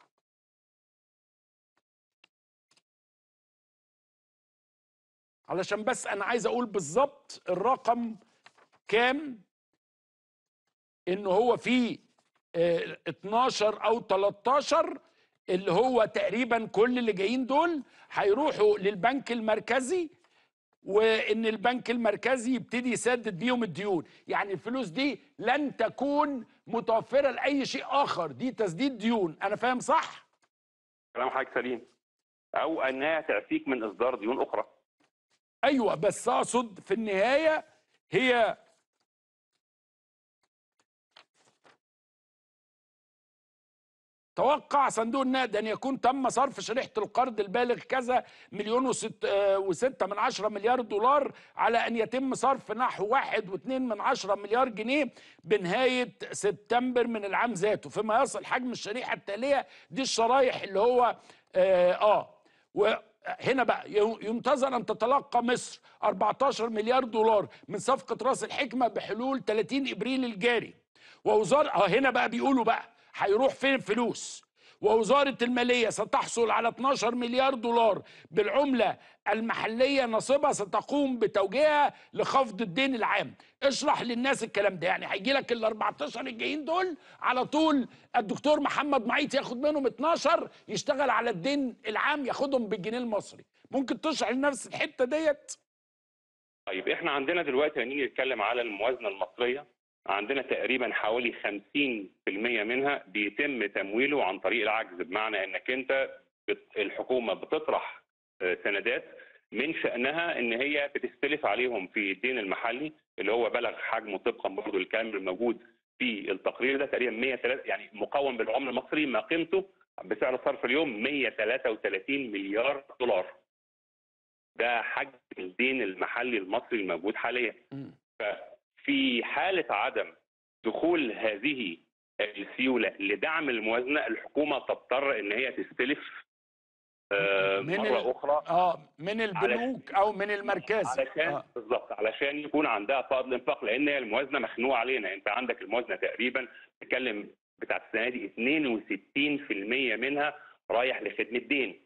A: علشان بس انا عايز اقول بالظبط الرقم كام ان هو في آه، 12 او 13 اللي هو تقريبا كل اللي جايين دول هيروحوا للبنك المركزي وان البنك المركزي يبتدي يسدد بيهم الديون يعني الفلوس دي لن تكون متوفره لاي شيء اخر دي تسديد ديون انا فاهم صح
D: كلام حضرتك سليم او انها تعفيك من اصدار ديون اخرى
A: ايوه بس اقصد في النهايه هي توقع صندوق النقد ان يكون تم صرف شريحه القرض البالغ كذا مليون وست آه، وستة من عشرة مليار دولار على ان يتم صرف نحو واحد واثنين من عشرة مليار جنيه بنهايه سبتمبر من العام ذاته فيما يصل حجم الشريحه التاليه دي الشرايح اللي هو اه, آه وهنا بقى ي- ينتظر ان تتلقى مصر 14 مليار دولار من صفقه راس الحكمه بحلول 30 ابريل الجاري ووزاره اه هنا بقى بيقولوا بقى هيروح فين الفلوس ووزارة المالية ستحصل على 12 مليار دولار بالعملة المحلية نصيبها ستقوم بتوجيهها لخفض الدين العام اشرح للناس الكلام ده يعني هيجي لك ال 14 الجايين دول على طول الدكتور محمد معيط ياخد منهم 12 يشتغل على الدين العام ياخدهم بالجنيه المصري ممكن تشرح لنفس الحتة ديت
D: طيب احنا عندنا دلوقتي هنيجي نتكلم على الموازنه المصريه عندنا تقريبا حوالي 50% منها بيتم تمويله عن طريق العجز بمعنى انك انت بت- الحكومه بتطرح آه، سندات من شانها ان هي بتستلف عليهم في الدين المحلي اللي هو بلغ حجمه طبقا برضه للكلام الموجود في التقرير ده تقريبا 103 يعني مقوم بالعمله المصري ما قيمته بسعر صرف اليوم 133 مليار دولار ده حجم الدين المحلي المصري الموجود حاليا
A: مم.
D: ففي حالة عدم دخول هذه السيولة لدعم الموازنة الحكومة تضطر ان هي تستلف آه،
A: من
D: مرة
A: ال-
D: أخرى
A: اه من البنوك او من المركز
D: علشان
A: آه.
D: بالظبط علشان يكون عندها فضل انفاق لان هي الموازنه مخنوقه علينا انت عندك الموازنه تقريبا بتتكلم بتاعت السنه دي 62% منها رايح لخدمه دين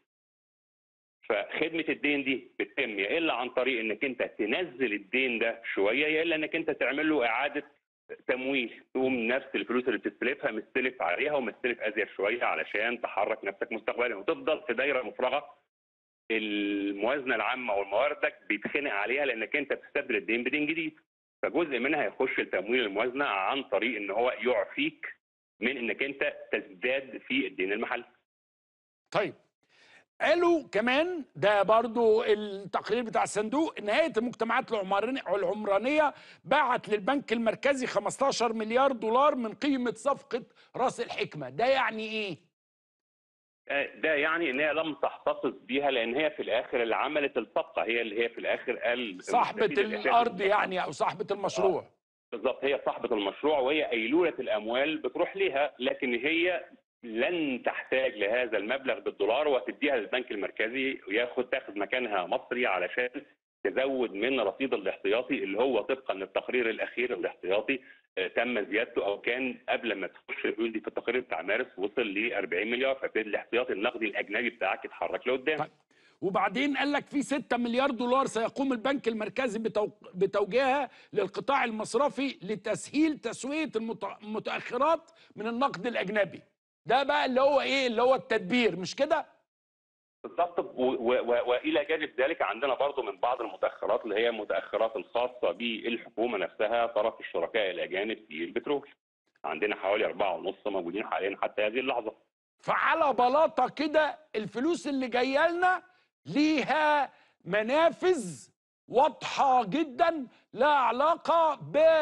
D: فخدمه الدين دي بتتم يا الا عن طريق انك انت تنزل الدين ده شويه يا الا انك انت تعمل له اعاده تمويل تقوم نفس الفلوس اللي بتستلفها مستلف عليها ومستلف ازيد شويه علشان تحرك نفسك مستقبلا وتفضل في دايره مفرغه الموازنه العامه ومواردك بيتخنق عليها لانك انت بتستبدل الدين بدين جديد فجزء منها يخش لتمويل الموازنه عن طريق ان هو يعفيك من انك انت تزداد في الدين المحلي
A: طيب قالوا كمان ده برضو التقرير بتاع الصندوق ان هيئه المجتمعات العمراني- العمرانيه باعت للبنك المركزي 15 مليار دولار من قيمه صفقه راس الحكمه ده يعني ايه
D: آه، ده يعني ان هي لم تحتفظ بيها لان هي في الاخر اللي عملت الصفقه هي اللي هي في الاخر قال
A: صاحبه
D: المستفيد الأساسي
A: الارض
D: بالصفقة.
A: يعني او صاحبه المشروع
D: بالظبط هي صاحبه المشروع وهي قيلوله الاموال بتروح ليها لكن هي لن تحتاج لهذا المبلغ بالدولار وتديها للبنك المركزي وياخد تاخد مكانها مصري علشان تزود من رصيد الاحتياطي اللي هو طبقا للتقرير الاخير الاحتياطي آه، تم زيادته او كان قبل ما تخش الحلول دي في التقرير بتاع مارس وصل ل 40 مليار فبالتالي الاحتياطي النقدي الاجنبي بتاعك اتحرك لقدام
A: طيب. وبعدين قال لك في 6 مليار دولار سيقوم البنك المركزي بتو... بتوجيهها للقطاع المصرفي لتسهيل تسويه المت- المتاخرات من النقد الاجنبي ده بقى اللي هو ايه اللي هو التدبير مش كده
D: بالضبط و- و- و- والى جانب ذلك عندنا برضو من بعض المتاخرات اللي هي المتاخرات الخاصه بالحكومه نفسها طرف الشركاء الاجانب في البترول عندنا حوالي أربعة ونص موجودين حاليا حتى هذه اللحظه
A: فعلى بلاطه كده الفلوس اللي جايه لنا ليها منافذ واضحه جدا لها علاقه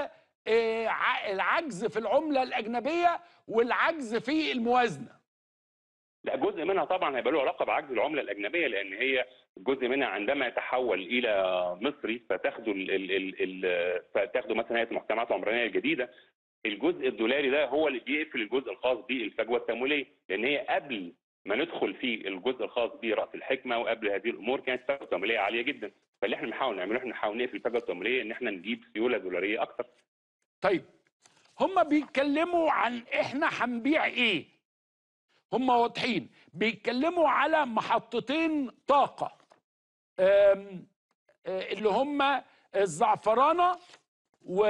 A: بالعجز في العمله الاجنبيه والعجز في الموازنه
D: لا جزء منها طبعا هيبقى له علاقه بعجز العمله الاجنبيه لان هي جزء منها عندما يتحول الى مصري فتاخدوا ال ال ال ال فتاخدوا مثلا هيئه المجتمعات العمرانيه الجديده الجزء الدولاري ده هو اللي بيقفل الجزء الخاص بالفجوه التمويليه لان هي قبل ما ندخل في الجزء الخاص براس الحكمه وقبل هذه الامور كانت الفجوه التمويليه عاليه جدا فاللي احنا بنحاول نعمله احنا نحاول نقفل الفجوه التمويليه ان احنا نجيب سيوله دولاريه اكثر
A: طيب هم بيتكلموا عن احنا هنبيع ايه هم واضحين بيتكلموا على محطتين طاقة أم، آه، اللي هم الزعفرانة و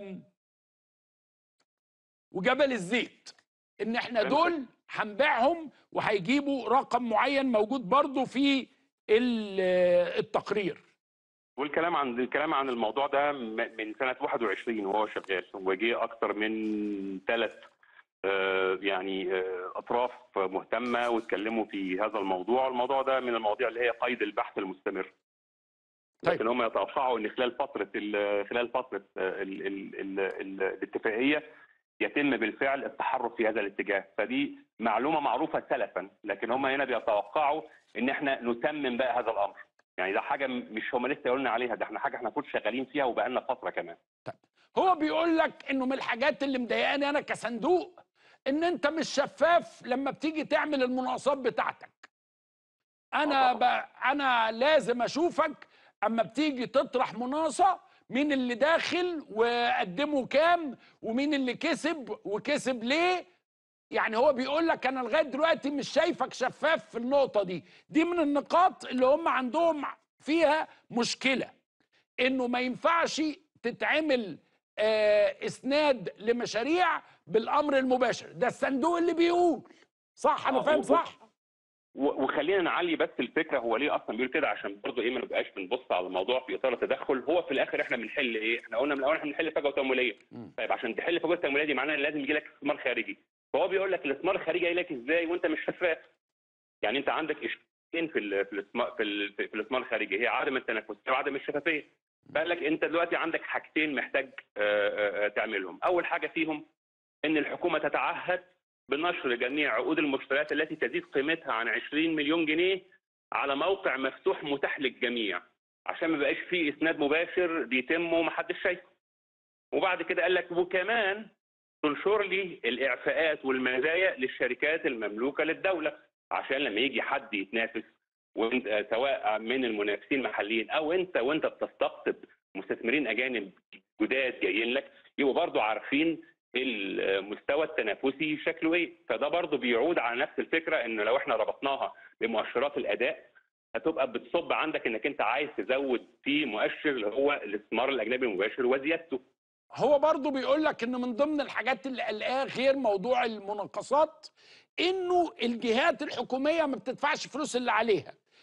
A: وجبل الزيت ان احنا
D: فهمتك.
A: دول هنبيعهم وهيجيبوا رقم معين موجود برضو في ال- التقرير
D: والكلام عن الكلام عن الموضوع ده م- من سنه 21 وهو شغال وجه اكثر من ثلاث يعني آه، اطراف مهتمه واتكلموا في هذا الموضوع، الموضوع ده من المواضيع اللي هي قيد البحث المستمر.
A: طيب.
D: لكن هم يتوقعوا ان خلال فتره ال- خلال فتره آه، ال ال ال ال الاتفاقيه يتم بالفعل التحرك في هذا الاتجاه، فدي معلومه معروفه سلفا، لكن هم هنا بيتوقعوا ان احنا نتمم بقى هذا الامر. يعني ده حاجه م- مش هم لسه قلنا عليها ده احنا حاجه احنا كنا شغالين فيها وبقالنا فتره كمان.
A: هو بيقول لك انه من الحاجات اللي مضايقاني انا كصندوق ان انت مش شفاف لما بتيجي تعمل المناقصات بتاعتك انا
D: آه
A: ب... انا لازم اشوفك اما بتيجي تطرح مناقصه مين اللي داخل وقدمه كام ومين اللي كسب وكسب ليه يعني هو بيقول لك انا لغايه دلوقتي مش شايفك شفاف في النقطه دي دي من النقاط اللي هم عندهم فيها مشكله انه ما ينفعش تتعمل آه اسناد لمشاريع بالامر المباشر ده الصندوق اللي بيقول صح انا
D: آه،
A: فاهم
D: و-
A: صح
D: و- وخلينا نعلي بس الفكره هو ليه اصلا بيقول كده عشان برضه ايه ما نبقاش بنبص على الموضوع في اطار التدخل هو في الاخر احنا بنحل ايه؟ احنا قلنا من الاول احنا بنحل فجوه تمويليه
A: مم.
D: طيب عشان تحل فجوه التمويليه دي معناها لازم يجي لك استثمار خارجي فهو بيقول لك الاستثمار الخارجي جاي لك ازاي وانت مش شفاف يعني انت عندك اشكالين في ال- في الاستثمار في ال- في الاستثمار الخارجي هي عدم التنافسيه وعدم الشفافيه فقال لك انت دلوقتي عندك حاجتين محتاج آه، آه، آه، تعملهم اول حاجه فيهم ان الحكومه تتعهد بنشر جميع عقود المشتريات التي تزيد قيمتها عن 20 مليون جنيه على موقع مفتوح متاح للجميع عشان ما بقاش فيه اسناد مباشر بيتم ومحدش شايفه وبعد كده قال لك وكمان تنشر لي الاعفاءات والمزايا للشركات المملوكه للدوله عشان لما يجي حد يتنافس وانت آه، سواء من المنافسين المحليين او انت وانت بتستقطب مستثمرين اجانب جداد جايين لك يبقوا برضو عارفين المستوى التنافسي شكله ايه فده برضو بيعود على نفس الفكره ان لو احنا ربطناها بمؤشرات الاداء هتبقى بتصب عندك انك انت عايز تزود في مؤشر اللي هو الاستثمار الاجنبي المباشر وزيادته
A: هو برضو بيقول لك ان من ضمن الحاجات اللي قلقاها غير موضوع المناقصات انه الجهات الحكوميه ما بتدفعش فلوس اللي عليها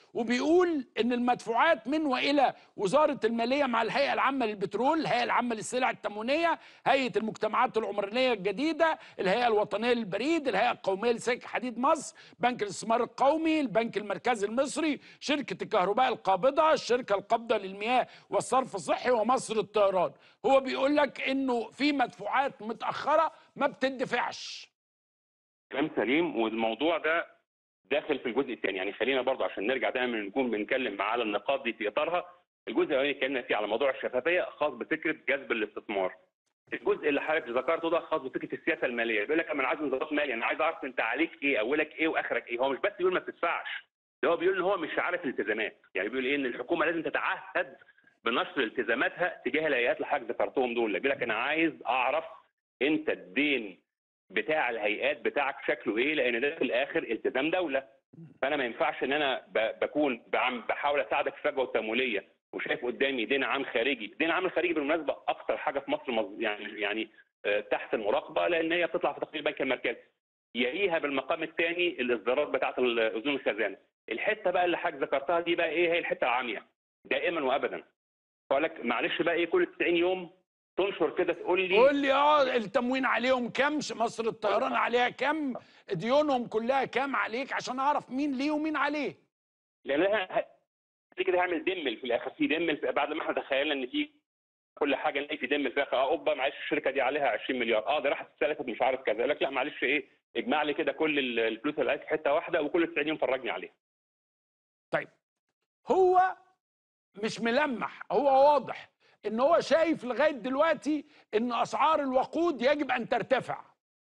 A: وبيقول ان المدفوعات من والى وزاره الماليه مع الهيئه العامه للبترول الهيئه العامه للسلع التموينيه هيئه المجتمعات العمرانيه الجديده الهيئه الوطنيه للبريد الهيئه القوميه لسكك حديد مصر بنك الاستثمار القومي البنك المركزي المصري شركه الكهرباء القابضه الشركه القابضه للمياه والصرف الصحي ومصر الطيران هو بيقول لك انه في مدفوعات متاخره ما بتدفعش
D: كلام سليم والموضوع ده داخل في الجزء الثاني يعني خلينا برضه عشان نرجع دايما نكون بنتكلم على النقاط دي في اطارها الجزء الاولاني اتكلمنا فيه على موضوع الشفافيه خاص بفكره جذب الاستثمار الجزء اللي حضرتك ذكرته ده خاص بفكره السياسه الماليه بيقول لك انا عايز نظام مالي انا عايز اعرف انت عليك ايه اولك ايه واخرك ايه هو مش بس بيقول ما بتدفعش ده هو بيقول ان هو مش عارف الالتزامات يعني بيقول ايه ان الحكومه لازم تتعهد بنشر التزاماتها تجاه الهيئات اللي حضرتك ذكرتهم دول بيقول لك انا عايز اعرف انت الدين بتاع الهيئات بتاعك شكله ايه لان ده في الاخر التزام دوله فانا ما ينفعش ان انا ب- بكون بعم- بحاول اساعدك في الفجوه التمويليه وشايف قدامي دين عام خارجي دين عام الخارجي بالمناسبه اكتر حاجه في مصر مز- يعني يعني آه، تحت المراقبه لان هي بتطلع في تقرير البنك المركزي يليها بالمقام الثاني الاصدارات بتاعه اذون الخزانه الحته بقى اللي حضرتك ذكرتها دي بقى ايه هي الحته العاميه دائما وابدا بقول لك معلش بقى ايه كل 90 يوم تنشر كده تقول لي
A: قول لي اه التموين عليهم كام ش- مصر الطيران عليها كام ديونهم كلها كام عليك عشان اعرف مين ليه ومين عليه
D: لان انا ه- دي كده هعمل دمل في الاخر في دمل في- بعد ما احنا تخيلنا ان في كل حاجه نلاقي في دمل في الاخر اه اوبا معلش الشركه دي عليها 20 مليار اه ده راحت اتسلفت مش عارف كذا يقول لك لا معلش ايه اجمع لي كده كل ال- الفلوس اللي عليك في حته واحده وكل 90 يوم فرجني عليها
A: طيب هو مش ملمح هو واضح ان هو شايف لغايه دلوقتي ان اسعار الوقود يجب ان ترتفع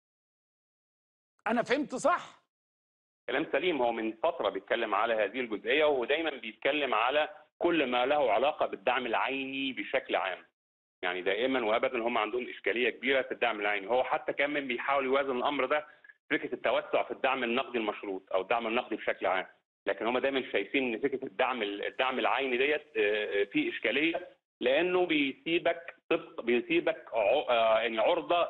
A: انا فهمت صح
D: كلام سليم هو من فتره بيتكلم على هذه الجزئيه ودايما بيتكلم على كل ما له علاقه بالدعم العيني بشكل عام يعني دائما وابدا هم عندهم اشكاليه كبيره في الدعم العيني هو حتى كمان بيحاول يوازن الامر ده فكره التوسع في الدعم النقدي المشروط او الدعم النقدي بشكل عام لكن هم دايما شايفين ان فكره الدعم الدعم العيني ديت آه، آه، في اشكاليه لانه بيسيبك طبق بيسيبك ع- آه، يعني عرضه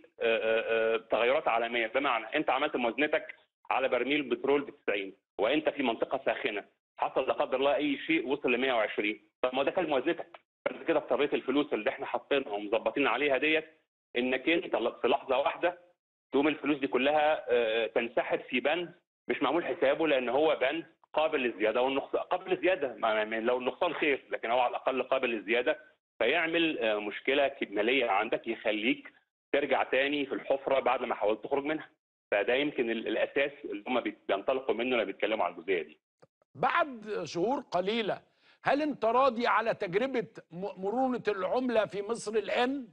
D: لتغيرات عالميه بمعنى انت عملت موازنتك على برميل بترول ب 90 وانت في منطقه ساخنه حصل لا قدر الله اي شيء وصل ل 120 طب ما ده كان موازنتك فانت كده اضطريت الفلوس اللي احنا حاطينها ومظبطين عليها ديت انك انت في لحظه واحده تقوم الفلوس دي كلها آه، تنسحب في بند مش معمول حسابه لان هو بند قابل للزياده والنقصان قابل للزياده ما- ما- لو النقصان خير لكن هو على الاقل قابل للزياده فيعمل آه، مشكله ماليه عندك يخليك ترجع تاني في الحفره بعد ما حاولت تخرج منها فده يمكن ال- الاساس اللي هم بيت- بينطلقوا منه لما بيتكلموا على الجزئيه دي
A: بعد شهور قليله هل انت راضي على تجربه م- مرونه العمله في مصر الان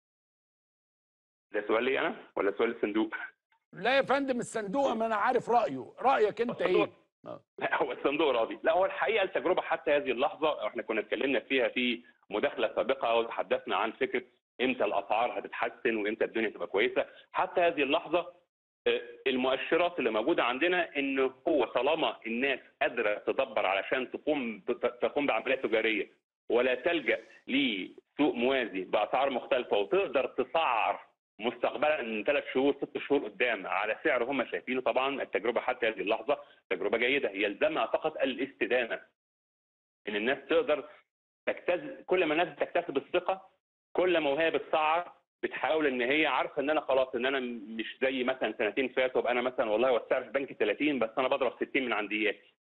D: ده سؤال لي انا ولا سؤال الصندوق؟
A: لا يا فندم الصندوق ما انا عارف رايه رايك انت ايه
D: لا هو الصندوق راضي لا هو الحقيقه التجربه حتى هذه اللحظه احنا كنا اتكلمنا فيها في مداخله سابقه وتحدثنا عن فكره امتى الاسعار هتتحسن وامتى الدنيا تبقى كويسه حتى هذه اللحظه آه، المؤشرات اللي موجوده عندنا ان هو طالما الناس قادره تدبر علشان تقوم تقوم بعمليات تجاريه ولا تلجا لسوق موازي باسعار مختلفه وتقدر تسعر مستقبلا من ثلاث شهور ست شهور قدام على سعر هم شايفينه طبعا التجربه حتى هذه اللحظه تجربه جيده يلزمها فقط الاستدامه ان الناس تقدر تكتسب كل ما الناس تكتسب الثقه كل ما وهي بتسعر بتحاول ان هي عارفه ان انا خلاص ان انا مش زي مثلا سنتين فاتوا ابقى انا مثلا والله هو السعر في البنك 30 بس انا بضرب 60 من عندياتي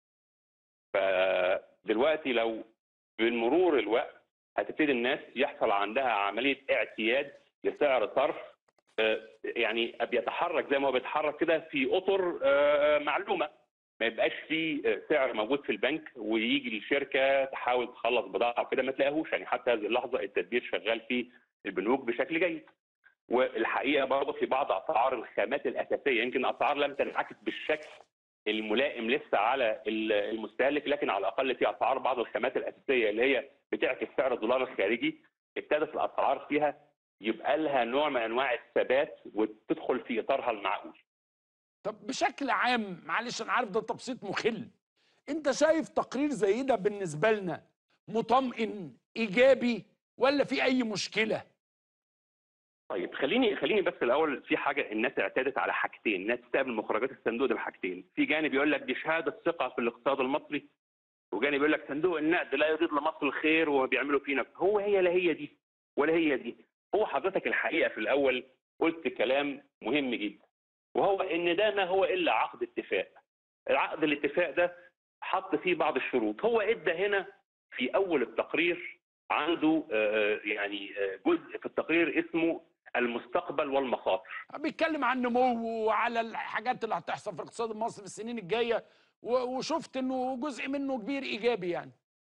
D: فدلوقتي لو بمرور الوقت هتبتدي الناس يحصل عندها عمليه اعتياد لسعر صرف آه، يعني بيتحرك زي ما هو بيتحرك كده في اطر آه، معلومه ما يبقاش في آه، سعر موجود في البنك ويجي الشركه تحاول تخلص بضاعه وكده ما تلاقيهوش يعني حتى هذه اللحظه التدبير شغال في البنوك بشكل جيد والحقيقه برضه في بعض اسعار الخامات الاساسيه يمكن اسعار لم تنعكس بالشكل الملائم لسه على ال- المستهلك لكن على الاقل في اسعار بعض الخامات الاساسيه اللي هي بتعكس سعر الدولار الخارجي ابتدت الاسعار فيها يبقى لها نوع من انواع الثبات وتدخل في اطارها المعقول.
A: طب بشكل عام معلش انا عارف ده تبسيط مخل انت شايف تقرير زي ده بالنسبه لنا مطمئن ايجابي ولا في اي مشكله
D: طيب خليني خليني بس الاول في حاجه الناس اعتادت على حاجتين، الناس تستقبل مخرجات الصندوق ده بحاجتين، في جانب يقول لك دي شهاده ثقه في الاقتصاد المصري وجاني بيقول لك صندوق النقد لا يريد لمصر الخير وبيعملوا فينا هو هي لا هي دي ولا هي دي هو حضرتك الحقيقه في الاول قلت كلام مهم جدا وهو ان ده ما هو الا عقد اتفاق العقد الاتفاق ده حط فيه بعض الشروط هو ادى هنا في اول التقرير عنده آه، يعني آه، جزء في التقرير اسمه المستقبل والمخاطر
A: بيتكلم عن نمو وعلى الحاجات اللي هتحصل في الاقتصاد المصري في السنين الجايه و- وشفت انه جزء منه كبير ايجابي يعني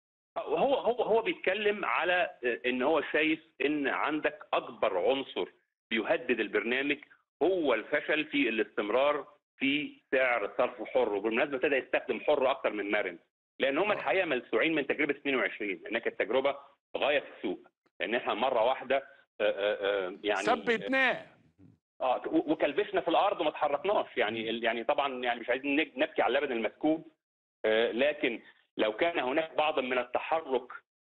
D: هو هو هو بيتكلم على ان هو شايف ان عندك اكبر عنصر بيهدد البرنامج هو الفشل في الاستمرار في سعر صرف حر وبالمناسبه ابتدى يستخدم حر اكتر من مرن لان هم الحقيقه ملسوعين من تجربه 22 انها كانت تجربه غايه في السوق لان احنا مره واحده آه، آه، آه، يعني
A: ثبتناه
D: اه و- وكلبشنا في الارض وما اتحركناش يعني يعني طبعا يعني مش عايزين نج- نبكي على اللبن المسكوب آه، لكن لو كان هناك بعض من التحرك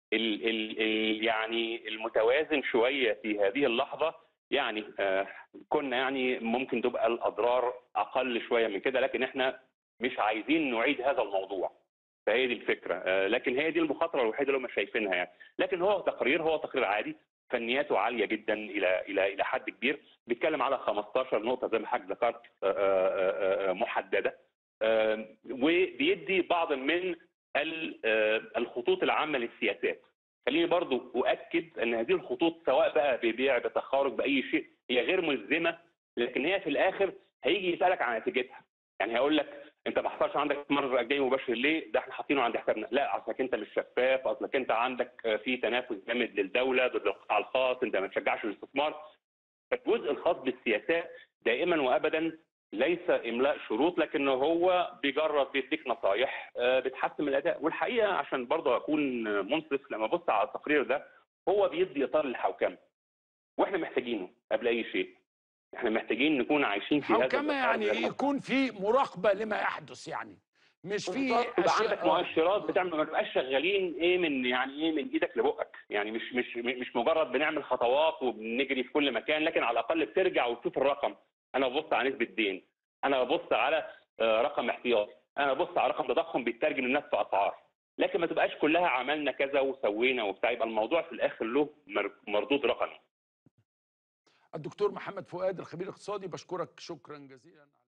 D: ال ال ال يعني المتوازن شويه في هذه اللحظه يعني آه، كنا يعني ممكن تبقى الاضرار اقل شويه من كده لكن احنا مش عايزين نعيد هذا الموضوع فهي دي الفكره آه، لكن هي دي المخاطره الوحيده اللي هم شايفينها يعني لكن هو تقرير هو تقرير عادي فنياته عاليه جدا الى الى الى حد كبير بيتكلم على 15 نقطه زي ما حضرتك ذكرت آه، آه، آه، محدده آه، وبيدي بعض من ال- آه، الخطوط العامه للسياسات خليني برضو اؤكد ان هذه الخطوط سواء بقى ببيع بتخارج باي شيء هي غير ملزمه لكن هي في الاخر هيجي يسالك عن نتيجتها يعني هيقول لك انت ما حصلش عندك استثمار جاي مباشر ليه؟ ده احنا حاطينه عند حسابنا، لا اصلك انت مش شفاف، اصلك انت عندك آه، في تنافس جامد للدوله ضد القطاع الخاص، انت ما تشجعش الاستثمار. فالجزء الخاص بالسياسات دائما وابدا ليس املاء شروط لكنه هو بيجرب بيديك نصايح آه، بتحسن من الاداء والحقيقه عشان برضه اكون منصف لما ابص على التقرير ده هو بيدي اطار للحوكمه واحنا محتاجينه قبل اي شيء احنا محتاجين نكون عايشين في هذا
A: حوكمه
D: الإطار
A: يعني
D: ده.
A: يكون في مراقبه لما يحدث يعني مش في
D: بالظبط، يبقى عندك
A: آه.
D: مؤشرات بتعمل ما نبقاش شغالين ايه من يعني ايه من ايدك لبقك يعني مش مش مش مجرد بنعمل خطوات وبنجري في كل مكان لكن على الاقل بترجع وتشوف الرقم انا ببص على نسبه دين انا ببص على آه، رقم احتياطي انا ببص على رقم تضخم بيترجم للناس في اسعار لكن ما تبقاش كلها عملنا كذا وسوينا وبتاع يبقى الموضوع في الاخر له مر- مردود رقمي
A: الدكتور محمد فؤاد الخبير الاقتصادي بشكرك شكرا جزيلا